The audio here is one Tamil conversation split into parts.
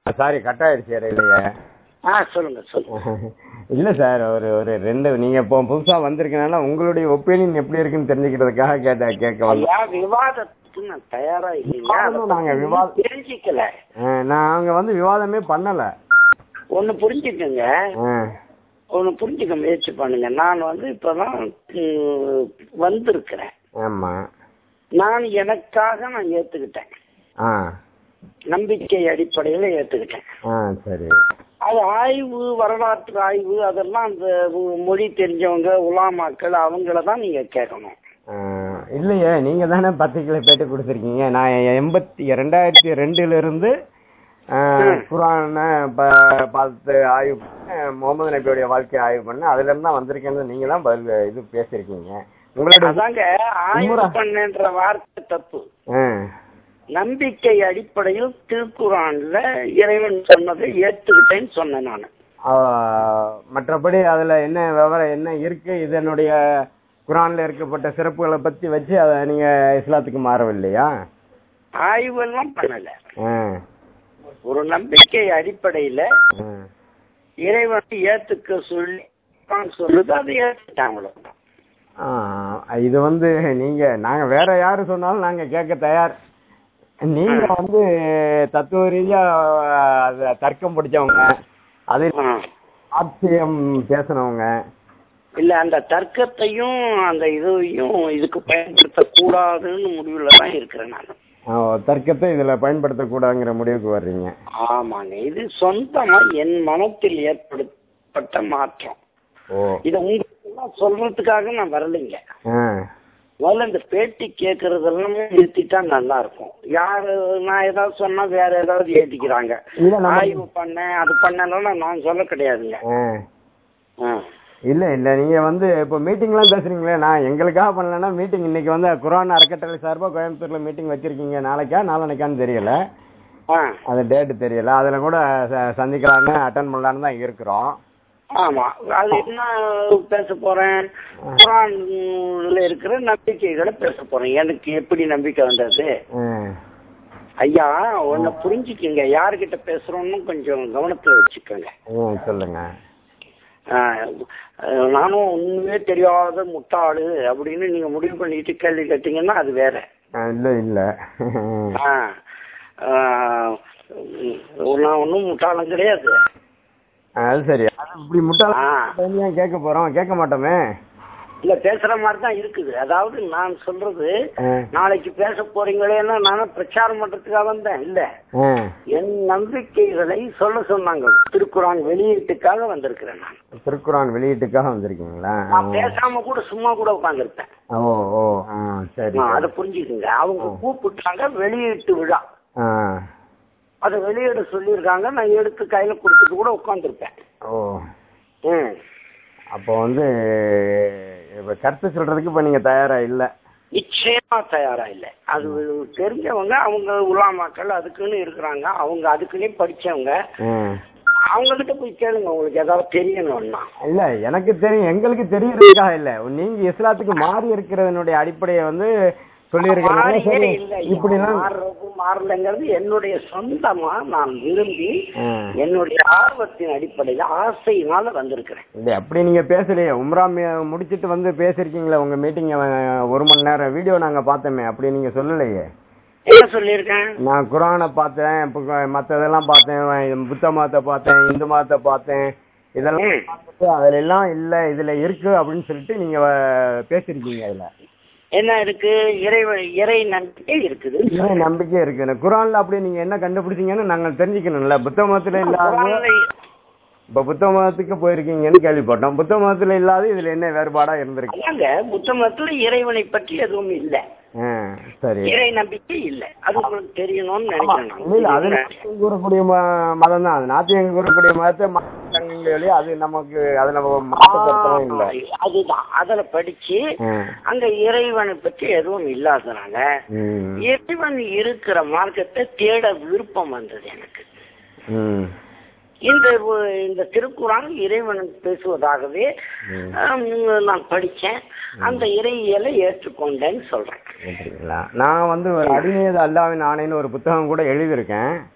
சாரி கட் ஆயிடுச்சு இடையிலேயே ஆ சொல்லுங்க சொல்லுங்க இல்ல சார் ஒரு ஒரு ரெண்டு நீங்க இப்போ புதுசா வந்திருக்கனால உங்களுடைய ஒப்பீனியன் எப்படி இருக்குன்னு தெரிஞ்சுக்கிறதுக்காக கேட்ட கேட்க வந்தேன் ஐயா விவாதத்துக்கு நான் தயாரா இல்லைங்க அதை விவாதம் நாங்க பத்தி விவாத- தெரிஞ்சுக்கல அஹ், நாங்க வந்து விவாதமே பண்ணல ஒண்ணு புரிஞ்சுக்கங்க அஹ், ஒண்ணு புரிஞ்சுக்க முயற்சி பண்ணுங்க நான் வந்து இப்பதான் ம், வந்திருக்கிறேன் ஆமா நான் எனக்காக நான் ஏத்துக்கிட்டேன் ஆ நம்பிக்கை அடிப்படையில ஏத்துக்கிட்டேன் ஆ சரி அது ஆய்வு வரலாற்று ஆய்வு அதெல்லாம் அந்த மொழி தெரிஞ்சவங்க உலாமாக்கள் அவங்கள தான் நீங்க கேட்கணும் அஹ், இல்லையே நீங்க தானே பத்திரிக்கையில பேட்டி கொடுத்துருக்கீங்க நான் எண்பத்தி ரெண்டாயிரத்தி ரெண்டுல இருந்து அஹ், குரானை ப- பார்த்து ஆய்வு பண்ண முகமது நபியோடைய வாழ்க்கையை ஆய்வு பண்ண அதுல இருந்து தான் வந்திருக்கேன்னு நீங்க தான் பதில் இது பேசியிருக்கீங்க உங்களுடைய அதாங்க ஆய்வு உம்ரா. பண்ணன்ற வார்த்தை தப்பு அஹ், நம்பிக்கை அடிப்படையில் திருக்குறான்ல இறைவன் சொன்னதை ஏத்துக்கிட்டேன்னு சொன்னேன் நான் ஆஹ், மற்றபடி அதுல என்ன விவரம் என்ன இருக்கு இதனுடைய குரான்ல இருக்கப்பட்ட சிறப்புகளை பத்தி வச்சு அதை நீங்க இஸ்லாத்துக்கு மாறவில்லையா ஆய்வெல்லாம் பண்ணல அஹ், ஒரு நம்பிக்கை அடிப்படையில அஹ். இறைவனை ஏத்துக்க சொல்லி குர்ஆன் சொல்லுது அதை ஏத்துட்டாங்களோ ஆ, இது வந்து நீங்க நாங்க வேற யாரு சொன்னாலும் நாங்க கேட்க தயார் நீங்க வந்து தத்துவ ரீதியா அத தர்க்கம் பிடிச்சவங்க அது ஆட்சியம் பேசினவங்க இல்ல அந்த தர்க்கத்தையும் அந்த இதையும் இதுக்கு பயன்படுத்த கூடாதுன்னு முடிவுல தான் இருக்கிறேன் நான் ஆ, தர்க்கத்தை இதுல பயன்படுத்தக்கூடாதுங்கிற முடிவுக்கு வர்றீங்க ஆமாங்க இது சொந்தமா என் மனத்தில் ஏற்படுத்தப்பட்ட மாற்றம் ஓ இத உங்களுக்கு எல்லாம் சொல்றதுக்காக நான் வரலைங்க ஆ, முதல்ல இந்த பேட்டி கேட்கறது எல்லாமே நிறுத்திட்டா நல்லா இருக்கும் யாரு நான் ஏதாவது சொன்னா வேற ஏதாவது ஏத்திக்கிறாங்க இல்ல நம்ம ஆய்வு பண்ணேன் அது பண்ணலன்னா நான் சொல்ல கிடையாதுங்க ஆ. ஆ. இல்ல இல்ல நீங்க வந்து இப்போ மீட்டிங்லாம் பேசுறீங்களே நான் எங்களுக்காக பண்ணலன்னா மீட்டிங் இன்னைக்கு வந்து குரான் அறக்கட்டளை சார்பா கோயம்புத்தூர்ல மீட்டிங் வச்சிருக்கீங்க நாளைக்கா நாளானைக்கான்னு தெரியல ஆ. அது டேட் தெரியல அதுல கூட ச- சந்திக்கலாம்னு அட்டன் பண்ணலான்னு தான் இருக்கிறோம் ஆமா அது என்ன பேச போறேன் குரான்ல இருக்கிற நம்பிக்கைகளை பேச போறேன் எனக்கு எப்படி நம்பிக்கை வந்தது ம். ஐயா ஒன்ன புரிஞ்சுக்குங்க யாருகிட்ட பேசுறோம்னு கொஞ்சம் கவனத்துல வச்சுக்கோங்க ம், சொல்லுங்க ஆஹ் அஹ் நானும் ஒண்ணுமே தெரியாத முட்டாளு அப்படின்னு நீங்க முடிவு பண்ணிட்டு கேள்வி கேட்டீங்கன்னா அது வேற ஆ, இல்ல இல்ல ஆஹ் ஆஹ் உம் நான் ஒன்றும் முட்டாளம் கிடையாது ஆ, அது சரி அது இப்படி முட்டாள் ஆ. ஏன் கேட்க போறோம் கேட்க மாட்டோமே இல்ல பேசுற மாதிரி தான் இருக்குது அதாவது நான் சொல்றது ஆ, நாளைக்கு பேச போறீங்களேன்னா நானும் பிரச்சாரம் பண்றதுக்காக வந்தேன் இல்ல ஆ. என் நம்பிக்கைகளை சொல்ல சொன்னாங்க திருக்குறான் வெளியீட்டுக்காக வந்திருக்கிறேன் நான் திருக்குறான் வெளியீட்டுக்காக வந்திருக்கீங்களா நான் பேசாம கூட சும்மா கூட உட்காந்துருப்பேன் ஓ ஓ ஆ, சரி அதை புரிஞ்சுக்குங்க அவங்க கூப்பிட்டாங்க வெளியீட்டு விழா ஆ, அதை வெளியிட சொல்லியிருக்காங்க நான் எடுத்து கையில கொடுத்துட்டு கூட உட்காந்துருப்பேன் ஓ ம் அப்போ வந்து இப்ப கருத்து சொல்றதுக்கு இப்ப நீங்க தயாரா இல்ல நிச்சயமா தயாரா இல்ல அது தெரிஞ்சவங்க அவங்க உலாமாக்கள் அதுக்குன்னு இருக்கிறாங்க அவங்க அதுக்குன்னே படிச்சவங்க ம். அவங்க கிட்ட போய் கேளுங்க உங்களுக்கு ஏதாவது தெரியணும்னா இல்ல எனக்கு தெரியும் எங்களுக்கு தெரியறதுக்காக இல்ல நீங்க இஸ்லாத்துக்கு மாறி இருக்கிறதனுடைய அடிப்படையை வந்து சொல்லியிருக்கிறதுனால மாறியே சரி இல்ல இப்படி எல்லாம் மாறுறது மாறலைங்கிறது என்னுடைய சொந்தமா நான் விரும்பி ம். என்னுடைய ஆர்வத்தின் அடிப்படையில ஆசையினால வந்திருக்கிறேன் இல்ல அப்படி நீங்க பேசலையே உம்ரா மீ- முடிச்சிட்டு வந்து பேசிருக்கீங்களே உங்க மீட்டிங் ஒரு மணி நேரம் வீடியோ நாங்க பார்த்தோமே அப்படி நீங்க சொல்லலையே என்ன சொல்லியிருக்கேன் நான் குரானை பார்த்தேன் இப்ப மத்ததெல்லாம் பார்த்தேன் புத்த மதத்தை பார்த்தேன் இந்து மதத்தை பார்த்தேன் இதெல்லாம் ம். பார்த்துட்டு அதுல எல்லாம் இல்ல இதுல இருக்கு அப்படின்னு சொல்லிட்டு நீங்க அஹ், பேசிருக்கீங்க அதுல என்ன இருக்கு இறை இறை நம்பிக்கை இருக்குது இறை நம்பிக்கை இருக்கு இந்த குரான்ல அப்படி நீங்க என்ன கண்டுபிடிச்சீங்கன்னு நாங்க தெரிஞ்சுக்கணும்ல புத்த மதத்துல இல்லாத குரான்ல இப்ப புத்த மதத்துக்கு போயிருக்கீங்கன்னு கேள்விப்பட்டோம் புத்த மதத்துல இல்லாத இதுல என்ன வேறுபாடா இருந்திருக்கு அதாங்க புத்த மதத்துல இறைவனை பற்றி எதுவும் இல்ல ஆ, சரி இறை நம்பிக்கை இல்ல அது உங்களுக்கு தெரியணும்னு இல்ல இல்ல, அது நினைக்கிறேன் நாத்திகம் கூறக்கூடிய மதம் தான் அது நாத்தியம் கூறக்கூடிய மதத்தை மாற்றங்களே அது நமக்கு அது நம்ம மாற்றப்படுத்தவும் இல்ல அதுதான் அதுல படிச்சு ஆ. அங்க இறைவனை பற்றி எதுவும் இல்லாதனால ம். இறைவன் இருக்கிற மார்க்கத்தை தேட விருப்பம் வந்தது எனக்கு ம். இந்த ஒ- இந்த திருக்குறான் இறைவன் பேசுவதாகவே ஆம், நான் படிச்சேன் அந்த இறையியலை ஏற்றுக்கொண்டேன்னு சொல்றேன் அப்படிங்களா நான் வந்து ஒரு அடிமையது அல்லாவின் ஆணைன்னு ஒரு புத்தகம் கூட எழுதியிருக்கேன்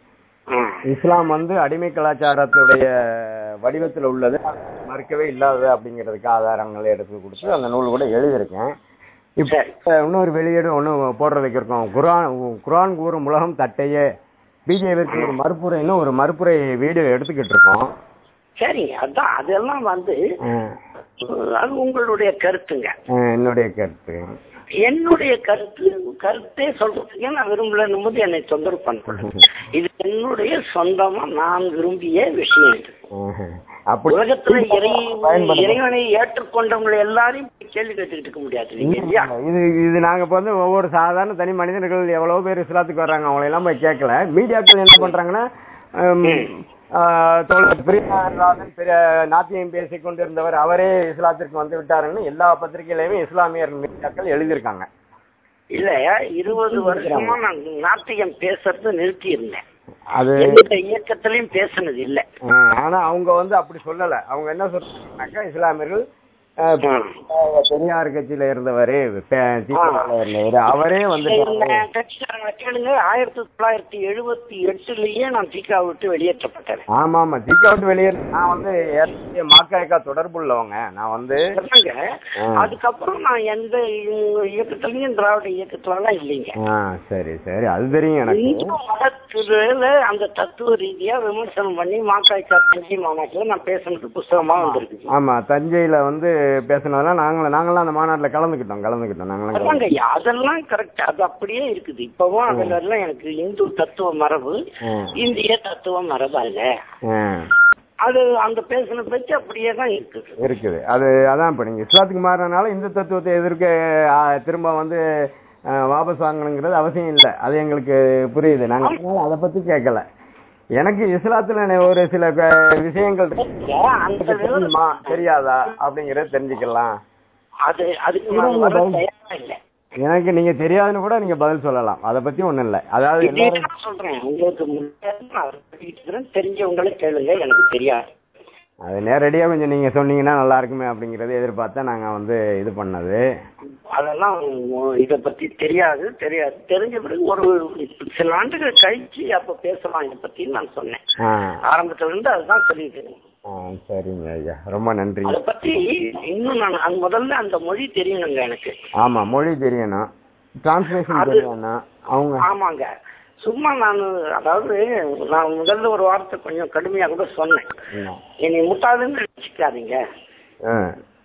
ம். இஸ்லாம் வந்து அடிமை கலாச்சாரத்துடைய வடிவத்தில் உள்ளது மறுக்கவே இல்லாதது அப்படிங்கிறதுக்கு ஆதாரங்களை எடுத்து கொடுத்து அந்த நூல் கூட எழுதியிருக்கேன் இப்ப சரி இன்னொரு வெளியீடு ஒண்ணு போடுறதுக்கு இருக்கோம் குரான் குரான் கூறும் உலகம் தட்டையே பிஜேபிக்கு ஒரு மறுப்புரைன்னு ஒரு மறுப்புரை வீடியோ எடுத்துக்கிட்டு இருக்கோம் சரிங்க அதான் அதெல்லாம் வந்து அஹ், அது உங்களுடைய கருத்துங்க அஹ், என்னுடைய கருத்து என்னுடைய கருத்து கருத்தே சொல்றதுக்கே நான் விரும்பலன்னும் போது என்னை தொந்தரவு பண்ணக்கூடாது இது என்னுடைய சொந்தமா நான் விரும்பிய விஷயம் இது அஹ், அப்படி உலகத்துல இறை பயன்படுத்த- இறைவனை ஏற்றுக்கொண்டவங்களை எல்லாரையும் கேள்வி கேட்டுக்கிட்டு இருக்க முடியாது இல்லைங்க இல்லையா இது இது நாங்க இப்ப வந்து ஒவ்வொரு சாதாரண தனி மனிதர்கள் எவ்வளவு பேர் இஸ்லாத்துக்கு வர்றாங்க அவங்களை எல்லாம் போய் கேட்கல மீடியாக்கள் என்ன பண்றாங்கன்னா ஹம், ஆஹ், தோழர் பிரியநாதன் பெரிய நாத்தியம் பேசிக் கொண்டிருந்தவர் அவரே இஸ்லாத்திற்கு வந்து விட்டாருன்னு எல்லா பத்திரிகையிலுமே இஸ்லாமியர் மீடியாக்கள் எழுதியிருக்காங்க இல்ல இருபது வருஷமா நான் நாத்தியம் பேசுறது நிறுத்தி இருந்தேன் அது எந்த இயக்கத்திலையும் பேசுனது இல்ல ஆஹ், ஆனா அவங்க வந்து அப்படி சொல்லல அவங்க என்ன சொல்றாங்கன்னாக்கா இஸ்லாமியர்கள் ஆஹ், ஆஹ், பெரியார் கட்சியில இருந்தவரு பே- திமுகல இருந்தவரு அவரே வந்து இந்த கட்சிக்காரங்களை கேளுங்க ஆயிரத்தி தொள்ளாயிரத்தி எழுபத்தி எட்டுலயே நான் தீகா விட்டு வெளியேற்றப்பட்டேன் ஆமா ஆமா திக்க விட்டு வெளியேற நான் வந்து ஏற்கனவே மாக்காய்க்கா தொடர்பு உள்ளவங்க நான் வந்து சொன்னாங்க ஆ. அதுக்கப்புறம் நான் எந்த இயக்கத்திலையும் திராவிட இயக்கத்துலலாம் இல்லைங்க ஆ சரி சரி அது தெரியும் எனக்கு இந்து மதத்துல அந்த தத்துவ ரீதியா விமர்சனம் பண்ணி மாக்காய்க்கா தஞ்சை மாநாட்டுல நான் பேசுனது புஸ்தகமா வந்திருக்கு ஆமா தஞ்சையில வந்து பேசினதெல்லாம் நாங்களும் நாங்களாம் அந்த மாநாட்டுல கலந்துக்கிட்டோம் கலந்துக்கிட்டோம் நாங்களாம் கலந்து- அதாங்க ஐயா, அதெல்லாம் கரெக்ட் அது அப்படியே இருக்குது இப்பவும் அதுல எல்லாம் எனக்கு இந்து தத்துவ மரபு ஆ. இந்திய தத்துவ மரபு அல்ல ஆ, அது அந்த பேசின பேச்சு அப்படியே தான் இருக்குது இருக்குது அது அதான் இப்ப நீங்க இஸ்லாத்துக்கு மாறினால இந்து தத்துவத்தை எதிர்க்க ஆ, திரும்ப வந்து ஆ, வாபஸ் வாங்கணுங்கிறது அவசியம் இல்லை அது எங்களுக்கு புரியுது நாங்க அதனால அதை பத்தி கேட்கல எனக்கு இஸ்லாத்துல ஒரு சில க- விஷயங்கள் இருக்கு. அந்த தெரியுமா தெரியாதா அப்படிங்கறத தெரிஞ்சுக்கலாம் அது அதுக்கு நான் வர தயாரா இல்லை எனக்கு நீங்க தெரியாதுன்னு கூட நீங்க பதில் சொல்லலாம் அதை பத்தி ஒண்ணும் இல்ல அதாவது இதே எல்லாரும் நான் சொல்றேன் உங்களுக்கு முன்னாடி நான் சொல்லிட்டு இருக்கிறேன் தெரிஞ்சவங்களே கேளுங்க எனக்கு தெரியாது அது நேரடியா கொஞ்சம் நீங்க சொன்னீங்கன்னா நல்லா இருக்குமே அப்படிங்கறத எதிர்பார்த்தா நாங்க வந்து இது பண்ணது அதெல்லாம் இத பத்தி தெரியாது தெரியாது தெரிஞ்ச பிறகு ஒரு சில ஆண்டுகள் கழிச்சு அப்ப பேசலாம் இதை பத்தி நான் சொன்னேன் ஆ, ஆரம்பத்துல இருந்து அதுதான் சொல்லிட்டு இருக்கேன். ஆ, சரிங்க ஐயா ரொம்ப நன்றி அத பத்தி இன்னும் நான் அது முதல்ல அந்த மொழி தெரியணுங்க எனக்கு ஆமா மொழி தெரியணும் டிரான்ஸ்லேஷன் அது- தெரியணும் அவங்க ஆமாங்க சும்மா நான் அதாவது நான் முதல்ல ஒரு வார்த்தை கொஞ்சம் கடுமையா கூட சொன்னேன் ம். என்னை முட்டாதுன்னு நினைச்சுக்காதீங்க ஆ,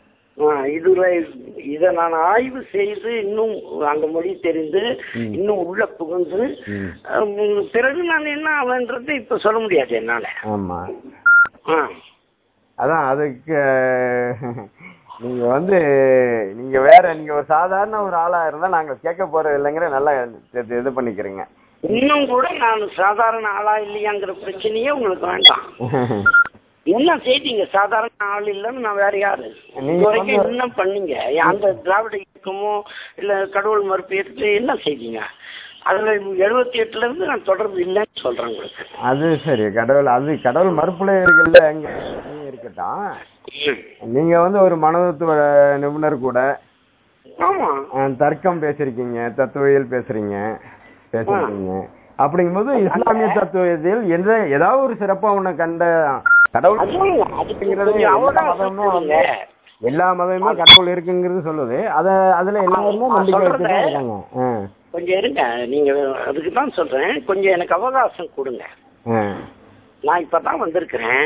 ஆ, இதுல இத நான் ஆய்வு செய்து இன்னும் அந்த மொழி தெரிந்து ம். இன்னும் உள்ள புகுந்து ம். ம், பிறகு நான் என்ன ஆவேன்றது இப்ப சொல்ல முடியாது என்னால ஆமா ஆ. அதான் அதுக்கு நீங்க வந்து நீங்க வேற நீங்க ஒரு சாதாரண ஒரு ஆளா இருந்தா நாங்க கேட்க போறது இல்லைங்கிற நல்லா இது- இது பண்ணிக்கிறீங்க இன்னும் கூட நான் சாதாரண ஆளா இல்லையாங்கிற பிரச்சனையே உங்களுக்கு வேண்டாம் என்ன செய்தீங்க சாதாரண ஆள் இல்லைன்னு நான் வேற யாரு நீங்க இது வரைக்கும் வந்து- என்ன பண்ணீங்க அந்த திராவிட இயக்கமோ இல்ல கடவுள் மறுப்பு இயக்கத்துல என்ன செய்தீங்க அதுல எழுபத்தி எட்டுல இருந்து நான் தொடர்பு இல்லைன்னு சொல்றேன் உங்களுக்கு அது சரி கடவுள் அது கடவுள் மறுப்புல இருக்குல்ல அங்க இருக்கட்டும் ம். நீங்க வந்து ஒரு மனதத்துவ நிபுணர் கூட ஆமா அஹ், தர்க்கம் பேசிருக்கீங்க தத்துவியல் பேசுறீங்க பேசிருக்கீங்க அப்படிங்கும்போது இஸ்லாமிய தத்துவத்தில் எந்த ஏதாவது ஒரு சிறப்பா உன்னை கண்ட கடவுள் அதுவும் அதுக்கு அப்படிங்கிறது கொஞ்சம் எல்லா அவகாசம் மதமுமே வந்து கொடுங்க. எல்லா மதமுமே கடவுள் இருக்குங்கிறது சொல்லுது அத அதுல எல்லாருமே நான் நம்பிக்கை சொல்றத- வச்சுதான் இருக்காங்க ஆ, கொஞ்சம் இருங்க நீங்க அதுக்கு தான் சொல்றேன் கொஞ்சம் எனக்கு அவகாசம் கொடுங்க ஆ, நான் இப்பதான் வந்திருக்கிறேன்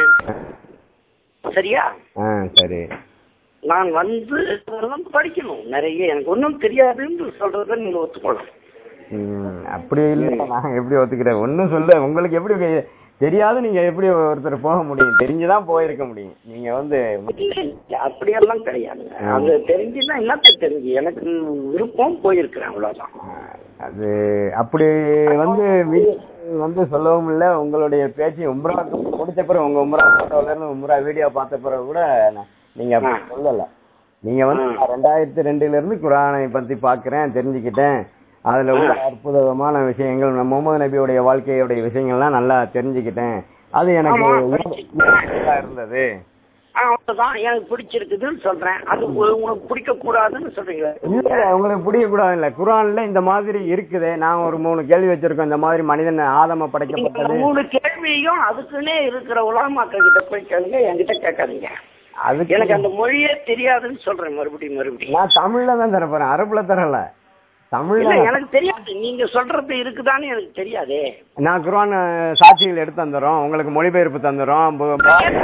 சரியா ஆ, சரி நான் வந்து இதெல்லாம் படிக்கணும் நிறைய எனக்கு ஒன்றும் தெரியாதுன்னு சொல்றத நீங்க ஒத்துக்கணும் ம், அப்படி இல்ல நான் எப்படி ஒத்துக்கிறேன் ஒண்ணும் சொல்ல உங்களுக்கு எப்படி கே- தெரியாது நீங்க எப்படி ஒருத்தர் போக முடியும் தெரிஞ்சுதான் போயிருக்க முடியும் நீங்க வந்து இல்ல, இல்ல, அப்படியெல்லாம் கிடையாதுங்க அது தெரிஞ்சுதான் என்னத்த தெரிஞ்சு எனக்கு விருப்பம் போயிருக்கிறேன் அவ்வளவுதான் அது அப்படி வந்து வீ- வந்து சொல்லவும் இல்ல உங்களுடைய பேச்சு உம்ரா முடிச்ச பிறகு உங்க உம்ரா போட்டோல இருந்து உம்ரா வீடியோ பார்த்த பிறகு கூட நான்- நீங்க அப்படி ஆ. சொல்லல நீங்க வந்து ஆ. நான் ரெண்டாயிரத்தி ரெண்டுல இருந்து குரானை பத்தி பாக்குறேன் தெரிஞ்சுக்கிட்டேன் அதுல உள்ள அற்புதமான விஷயங்கள் நம்ம முகமது நபியுடைய வாழ்க்கையுடைய விஷயங்கள்லாம் நல்லா தெரிஞ்சுக்கிட்டேன் அது எனக்கு ஆமா. ஈர்ப்பா இருந்தது அவ்வளவுதான் எனக்கு பிடிச்சிருக்குதுன்னு சொல்றேன் அது உ- உனக்கு பிடிக்க கூடாதுன்னு சொல்றீங்க இல்ல உங்களுக்கு பிடிக்க கூடாது இல்ல குரான்ல இந்த மாதிரி இருக்குது நான் ஒரு மூணு கேள்வி வச்சிருக்கோம் இந்த மாதிரி மனிதன் ஆதம நீங்க படைக்கப்பட்டது மூணு கேள்வியும் அதுக்குன்னே இருக்கிற உலகமாக்கள் கிட்ட போய் கேளுங்க என்கிட்ட கேட்காதீங்க அதுக்கு எனக்கு அந்த மொழியே தெரியாதுன்னு சொல்றேன் மறுபடியும் மறுபடியும் நான் தமிழ்ல தான் தர போறேன் அரபுல தரல தமிழ்ல இல்ல எனக்கு தெரியாது நீங்க சொல்றது இருக்குதான்னு எனக்கு தெரியாதே நான் குரான் சாட்சிகள் எடுத்து தந்துறோம் உங்களுக்கு மொழிபெயர்ப்பு தந்துறோம் பு-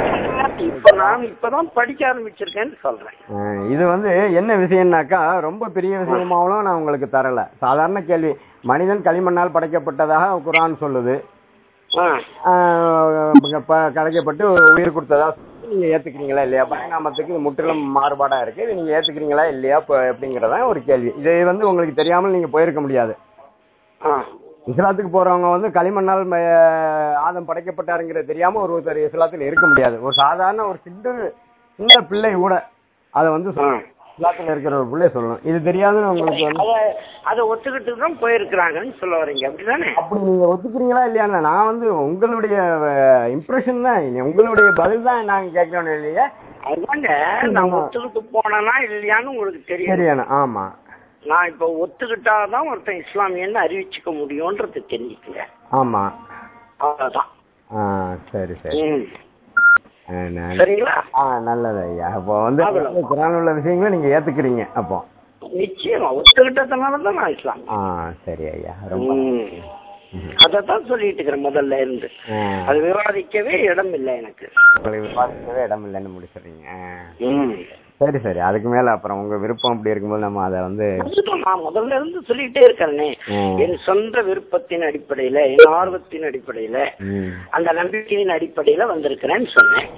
இப்ப நான் இப்பதான் படிக்க ஆரம்பிச்சிருக்கேன்னு சொல்றேன் அஹ் இது வந்து என்ன விஷயம்னாக்கா ரொம்ப பெரிய விஷயமாவும் நான் உங்களுக்கு தரல சாதாரண கேள்வி மனிதன் களிமண்ணால் படைக்கப்பட்டதாக குரான் சொல்லுது ஆ. ஆஹ் ப- ப- கடைக்கப்பட்டு உயிர் கொடுத்ததா நீங்க ஏத்துக்கிறீங்களா இல்லையா பரிணாமத்துக்கு இது முற்றிலும் மாறுபாடா இருக்கு இது நீங்க ஏத்துக்கிறீங்களா இல்லையா இப்ப அப்படிங்கறதான் ஒரு கேள்வி இது வந்து உங்களுக்கு தெரியாமல் நீங்க போயிருக்க முடியாது ஆ. இஸ்லாத்துக்கு போறவங்க வந்து களிமண்ணால் ம- ஆதம் படைக்கப்பட்டாருங்கிறது தெரியாம ஒரு ஒருத்தர் இஸ்லாத்துல இருக்க முடியாது ஒரு சாதாரண ஒரு சின்ன சின்ன பிள்ளை கூட அதை வந்து ஆ. சொல்லணும். இஸ்லாத்துல இருக்கிற ஒரு பிள்ளை சொல்லணும் இது தெரியாதுன்னு உங்களுக்கு வந்து அத அதை ஒத்துக்கிட்டு தான் போயிருக்கிறாங்கன்னு சொல்ல வரீங்க அப்படிதானே அப்படி நீங்க ஒத்துக்கிறீங்களா இல்லையா நான் வந்து உங்களுடைய இம்ப்ரெஷன் தான் இனி உங்களுடைய பதில் தான் நாங்க கேட்கணும் இல்லையா அதுதாங்க நான் ஒத்துக்கிட்டு போனேனா இல்லையான்னு உங்களுக்கு தெரியும் தெரியணும் ஆமா நான் இப்ப ஒத்துக்கிட்டாதான் ஒருத்தன் இஸ்லாமியன்னு அறிவிச்சுக்க முடியும்ன்றது தெரிஞ்சுக்கங்க ஆமா அவ்வளவுதான் ஆ சரி சரி ம். ஆ, நான்- சரிங்களா ஆ நல்லது ஐயா அப்போ வந்து அவ்வளவு. குரான் உள்ள விஷயங்களை நீங்க ஏத்துக்கிறீங்க அப்போ நிச்சயமா ஒத்துக்கிட்டதுனால தான் நான் இஸ்லாம் ஆ சரி ஐயா ரொம்ப ம். அதத்தான் சொல்லிட்டு இருக்கிறேன் முதல்ல இருந்து ஆ, அது விவாதிக்கவே இடம் இல்லை எனக்கு உங்களுக்கு விவாதிக்கவே இடம் இல்லைன்னு முடிச்சிடுறீங்க ஆ. ம். சரி சரி அதுக்கு மேல அப்புறம் உங்க விருப்பம் அப்படி இருக்கும்போது நம்ம அதை வந்து அதுதான் நான் முதல்ல இருந்து சொல்லிட்டே இருக்கேனே ம். என் சொந்த விருப்பத்தின் அடிப்படையில என் ஆர்வத்தின் அடிப்படையில ம். அந்த நம்பிக்கையின் அடிப்படையில வந்திருக்கிறேன்னு சொன்னேன்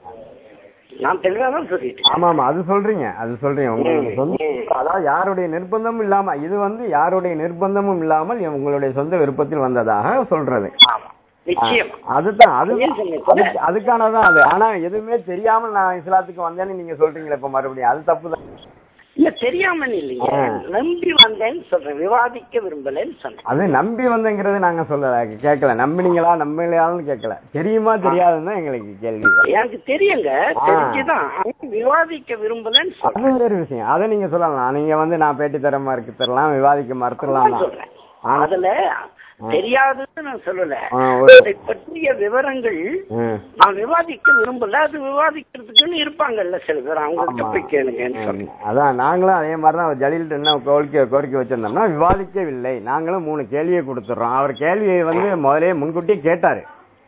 நான் தெளிவா தான் சொல்லிட்டு இருக்கேன். ஆமா ஆமா அது சொல்றீங்க அது சொல்றீங்க உங்களுக்கு ம், சொந்த ம். அதாவது யாருடைய நிர்பந்தமும் இல்லாம இது வந்து யாருடைய நிர்பந்தமும் இல்லாமல் உங்களுடைய சொந்த விருப்பத்தில் வந்ததாக சொல்றது ஆமா நிச்சயமா அதுதான் அது ஏன் சொன்னீங்க? அதுக்கு- அதுக்கானதான் அது ஆனா எதுவுமே தெரியாமல் நான் இஸ்லாத்துக்கு வந்தேன்னு நீங்க சொல்றீங்களே இப்ப மறுபடியும் அது தப்பு தான் இல்ல தெரியாம இல்லைங்க ஆ. நம்பி வந்தேன்னு சொல்றேன் விவாதிக்க விரும்பலன்னு சொன்னேன் அது நம்பி வந்தங்கிறது நாங்க சொல்லல கேட்கல நம்பினீங்களா நம்பலையான்னு கேட்கல தெரியுமா தெரியாதுன்னு தான் எங்களுக்கு கேள்வி எனக்கு தெரியுங்க ஆ. தெரிஞ்சுதான் ஆனா விவாதிக்க விரும்பலன்னு சொல்றேன் அது வேற விஷயம் அதை நீங்க சொல்லலாம் நீங்க வந்து நான் பேட்டி தர மறுக்கு தரலாம் விவாதிக்க மறுத்துடலாம் அதான் தான். சொல்றேன் அதுல தெரியாதுன்னு நான் சொல்லல ஆ, ஒரு- அதை பற்றிய விவரங்கள் ம். நான் விவாதிக்க விரும்பல அது விவாதிக்கிறதுக்குன்னு இருப்பாங்கல்ல சில பேர் அவங்ககிட்ட ஆமா. போய் கேளுங்கன்னு ம். சொன்னேன் அதான் நாங்களும் அதே மாதிரி தான் ஜலீல் என்ன கோரிக்கை கோரிக்கை வச்சிருந்தோம்னா விவாதிக்கவில்லை நாங்களும் மூணு கேள்வியை கொடுத்துட்றோம் அவர் கேள்வியை வந்து முதலே முன்கூட்டியே கேட்டாரு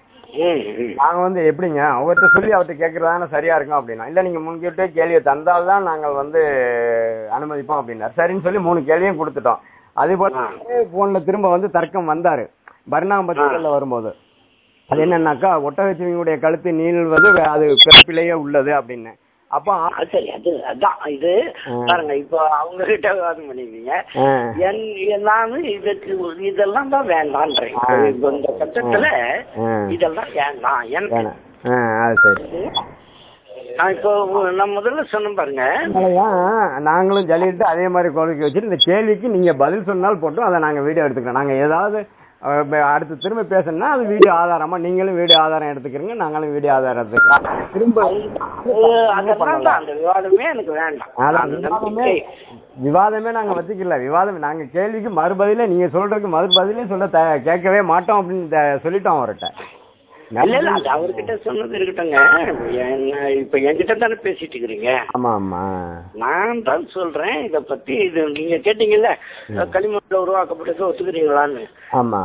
ம், ம். நாங்க வந்து எப்படிங்க அவர்கிட்ட சொல்லி அவர்கிட்ட கேட்கறதான சரியா இருக்கும் அப்படின்னா இல்ல நீங்க முன்கூட்டியே கேள்வியை தந்தால்தான் நாங்கள் வந்து அனுமதிப்போம் அப்படின்னாரு சரின்னு சொல்லி மூணு கேள்வியும் கொடுத்துட்டோம் அதே போல போன்ல திரும்ப வந்து தர்க்கம் வந்தாரு பரிணாமத்துல வரும்போது அது என்னன்னாக்கா ஒட்டகச்சிவிங்களுடைய கழுத்து நீள்வது வே- அது பிறப்பிலேயே உள்ளது அப்படின்னு அப்போ அது சரி அது அதான் இது ஆ. பாருங்க இப்போ அவங்க கிட்ட விவாதம் பண்ணிருக்கீங்க ஆ, என் நானும் இதுக்கு இதெல்லாம் தான் வேண்டான்றேன் ஆ. இப்போ இந்த கட்டத்துல ஆ. இதெல்லாம் வேண்டாம் எனக்கு வேணாம் ஆ, அது சரி நான் இப்போ நான் முதல்ல சொன்னேன் பாருங்க அதனாலதான் நாங்களும் ஜல்லிட்டு அதே மாதிரி கோரிக்கை வச்சுட்டு இந்த கேள்விக்கு நீங்க பதில் சொன்னால் போட்டும் அதை நாங்க வீடியோ எடுத்துக்கிறோம் நாங்க ஏதாவது அஹ், இப்ப அடுத்து திரும்ப பேசணும்னா அது வீடியோ ஆதாரமா நீங்களும் வீடியோ ஆதாரம் எடுத்துக்கிறீங்க நாங்களும் வீடியோ ஆதாரம் எடுத்துக்கிறோம் திரும்ப அது- அதெல்லாம் தான் அந்த விவாதமே எனக்கு வேண்டாம் அதான் அந்த விவாதமே நம்பிக்கை விவாதமே நாங்க வச்சுக்கல விவாதம் நாங்க கேள்விக்கு மறுபதிலே நீங்க சொல்றதுக்கு மறுபதிலே சொல்ல த- கேட்கவே மாட்டோம் அப்படின்னு த- சொல்லிட்டோம் அவர்கிட்ட இல்ல இல்ல அது அவர்கிட்ட சொன்னது இருக்கட்டுங்க என்ன இப்ப என்கிட்ட தானே பேசிட்டு இருக்கிறீங்க ஆமா ஆமா நான் தான் சொல்றேன் இத பத்தி இது நீங்க கேட்டீங்கல்ல களிமண்ல உருவாக்கப்பட்டது ஒத்துக்கிறீங்களான்னு ஆமா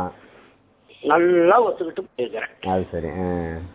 நல்லா ஒத்துக்கிட்டு போயிருக்கிறேன் அது சரி ஆ.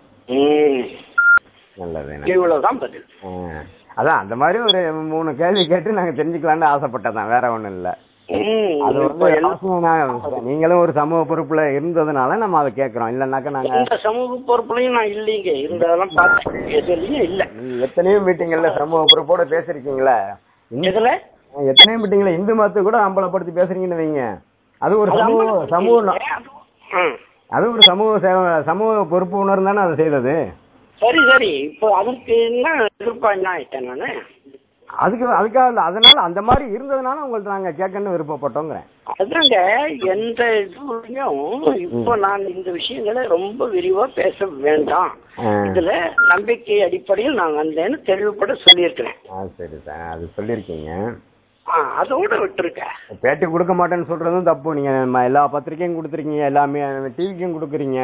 ம் நல்லது நல்லது. இவ்வளவுதான் பதில் ஆ. அதான் அந்த மாதிரி ஒரு மூணு கேள்வி கேட்டு நாங்க தெரிஞ்சுக்கலாம்னு ஆசைப்பட்டதான் வேற ஒண்ணும் இல்ல ம், அது இப்ப வந்து எல்லா- அவசியம் நான் நீங்களும் ஒரு சமூக பொறுப்புல இருந்ததுனால நம்ம அதை கேட்கறோம் இல்லைன்னாக்கா நாங்க எந்த சமூக பொறுப்புலையும் நான் இல்லைங்க இருந்ததெல்லாம் பார்த்து எதுலயும் இல்ல நீங்க எத்தனையோ மீட்டிங்கல்ல சமூக பொறுப்போட பேசிருக்கீங்களா இந்த- எதுல எத்தனையோ மீட்டிங்ல இந்து மதத்தை கூட அம்பலப்படுத்தி பேசுறீங்கன்னு வைங்க அது ஒரு அது சமூக அம்பலப்படுத்தி சமூக இல்லைங்க. ம். அது ஒரு சமூக சேவை- சமூக பொறுப்பு உணர்ந்தானே அதை செய்தது சரி சரி இப்போ அதுக்கு என்ன எதிர்ப்பா என்ன ஆயிட்டேன் நானு அதுக்கு அதுக்காக இல்ல அதனால அந்த மாதிரி இருந்ததுனால உங்கள்ட்ட நாங்க கேட்கணும்னு விருப்பப்பட்டோங்கிறேன் அதாங்க எந்த இதுலயும் இப்போ நான் இந்த விஷயங்களை ரொம்ப விரிவா பேச வேண்டாம் ஆ. இதுல நம்பிக்கை அடிப்படையில் நான் வந்தேன்னு தெளிவுபட சொல்லியிருக்கிறேன் ஆ சரி சார் அது சொல்லியிருக்கீங்க ஆ, அதோட விட்டுருக்க பேட்டி கொடுக்க மாட்டேன்னு சொல்றதும் தப்பு நீங்க ம- எல்லா பத்திரிக்கையும் கொடுத்துருக்கீங்க எல்லாமே டிவிக்கும் கொடுக்குறீங்க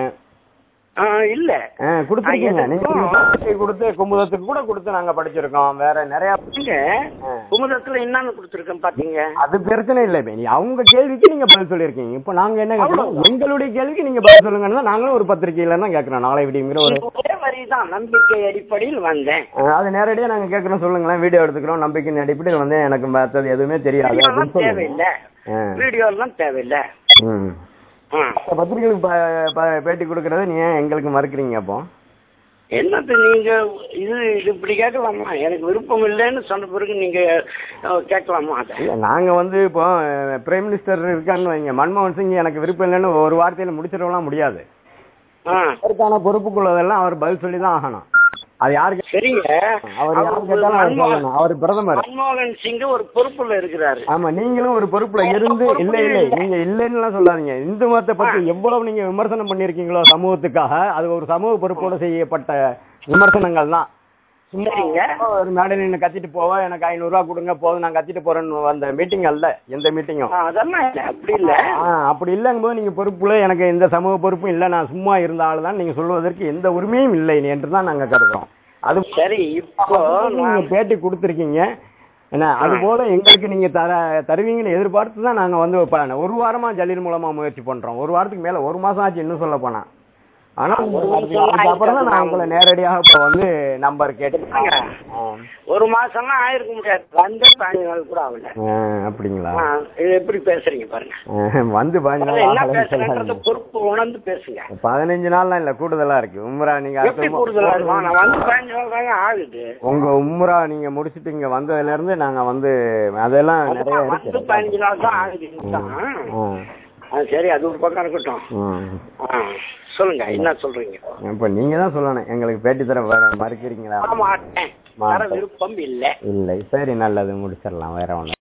ஆ, இல்ல ஆ, கொடுத்துருக்கீங்க ஆ, நீங்க எதுக்கும் பத்திரிக்கை கொடுத்து குமுதத்துக்கு கூட கொடுத்து நாங்க படிச்சிருக்கோம் வேற நிறைய நீங்க குமுதத்துல என்னன்னு கொடுத்துருக்கேன் பாத்தீங்க அது பிரச்சனை இல்லை இப்ப நீ அவங்க கேள்விக்கு நீங்க பதில் சொல்லியிருக்கீங்க இப்ப நாங்க என்ன கேட்கறோம் எங்களுடைய கேள்விக்கு நீங்க பதில் சொல்லுங்கன்னு தான் நாங்களும் ஒரு பத்திரிக்கையில தான் கேட்கறோம் நாளை விடிங்கிற ஒரு ஒரே வரிதான் நம்பிக்கை அடிப்படையில் வந்தேன் ஆ, அது நேரடியா நாங்க கேட்கறோம் சொல்லுங்களேன் வீடியோ எடுத்துக்கிறோம் நம்பிக்கையின் அடிப்படையில் வந்து எனக்கு மத்தது எதுவுமே தெரியாது வீடியோலாம் அப்படின்னு சொல்லுங்க. தேவையில்லை ஆ. வீடியோ எல்லாம் தேவையில்லை ம். ஆ. இந்த பத்திரிகைகளுக்கு ப- ப- பேட்டி கொடுக்கறத நீ ஏன் எங்களுக்கு மறுக்கிறீங்க அப்போ என்னது நீங்க இது இது இப்படி கேட்கலாமா எனக்கு விருப்பம் இல்லைன்னு சொன்ன பிறகு நீங்க அஹ், கேட்கலாமா அதை இல்ல நாங்க வந்து இப்போ பிரைம் மினிஸ்டர் இருக்காருன்னு வைங்க மன்மோகன் சிங் எனக்கு விருப்பம் இல்லைன்னு ஒரு வார்த்தையில முடிச்சிடலாம் முடியாது ஆ. அதற்கான பொறுப்புக்குள்ளதெல்லாம் அவர் பதில் சொல்லி தான் ஆகணும் அது யாருக்கு சரிங்க அவர் யாரு அவர் கேட்டாலும் அவர் மன்மோகன் சொல்லணும் அவர் பிரதமர் மன்மோகன் சிங் ஒரு பொறுப்புல இருக்கிறாரு ஆமா நீங்களும் ஒரு பொறுப்புல இருந்து இல்ல இல்ல நீங்க இல்லைன்னு எல்லாம் சொல்லாதீங்க இந்து மதத்தை பத்தி எவ்வளவு நீங்க விமர்சனம் பண்ணிருக்கீங்களோ சமூகத்துக்காக அது ஒரு சமூக பொறுப்போட செய்யப்பட்ட விமர்சனங்கள் தான் சும்மா சரிங்க ஒரு மேடை நின்று கத்திட்டு போவா எனக்கு ஐநூறு ரூபா கொடுங்க போதும் நான் கத்திட்டு போறேன்னு வந்த மீட்டிங் அல்ல எந்த மீட்டிங்கும் ஆ, அதெல்லாம் இல்ல அப்படி இல்ல அப்படி இல்லங்கும்போது நீங்க பொறுப்புல எனக்கு எந்த சமூக பொறுப்பும் இல்ல நான் சும்மா இருந்த ஆள் தான் நீங்க சொல்வதற்கு எந்த உரிமையும் இல்லை என்று தான் நாங்க கருதுறோம் அது சரி இப்போ நீங்க நான் பேட்டி கொடுத்துருக்கீங்க என்ன அது போல எங்களுக்கு நீங்க தர தருவீங்கன்னு எதிர்பார்த்து தான் நாங்க வந்து இப்ப ஒரு வாரமா ஜலீல் மூலமா முயற்சி பண்றோம் ஒரு வாரத்துக்கு மேல ஒரு மாசம் ஆச்சு இன்னும் சொல்ல போனா ஆனா ஒரு மாசம் அதுக்கப்புறம் தான் நான் ஆயிடுச்சு. உங்களை நேரடியாக இப்ப வந்து நம்பர் கேட்டு ஆ. ஒரு மாசம்லாம் ஆயிருக்க முடியாது வந்து பதினஞ்சு நாள் கூட ஆகல ஆ, அப்படிங்களா ஆ, இது எப்படி பேசுறீங்க பாருங்க ஆ, வந்து பதினஞ்சு முதல்ல நாள் என்ன ஆகலைன்னு பேசுறேன்றத சொல்லாதீங்க. பொறுப்பு உணர்ந்து பேசுங்க பதினஞ்சு நாள்லாம் இல்ல கூடுதலா இருக்கு உம்ரா நீங்க அடுத்த எப்படி மு- கூடுதலா இருக்கும் நான் வந்து பதினஞ்சு நாள் தாங்க ஆகுது உங்க உம்ரா நீங்க முடிச்சிட்டு இங்க வந்ததுல இருந்து நாங்க வந்து அதெல்லாம் நிறைய அதுதான் வந்து இருக்கு பதினஞ்சு நாள் தான் ஆகுது இதுதான். ஆ. ஆ, சரி அது ஒரு பக்கம் இருக்கட்டும் ம். ஆ, சொல்லுங்க என்ன சொல்றீங்க இப்ப நீங்க தான் சொல்லணும் எங்களுக்கு பேட்டி தர வர மறுக்கிறீங்களா மாட்டேன் வர விருப்பம் இல்லை இல்லை சரி நல்லது முடிச்சிடலாம் வேற ஒண்ணு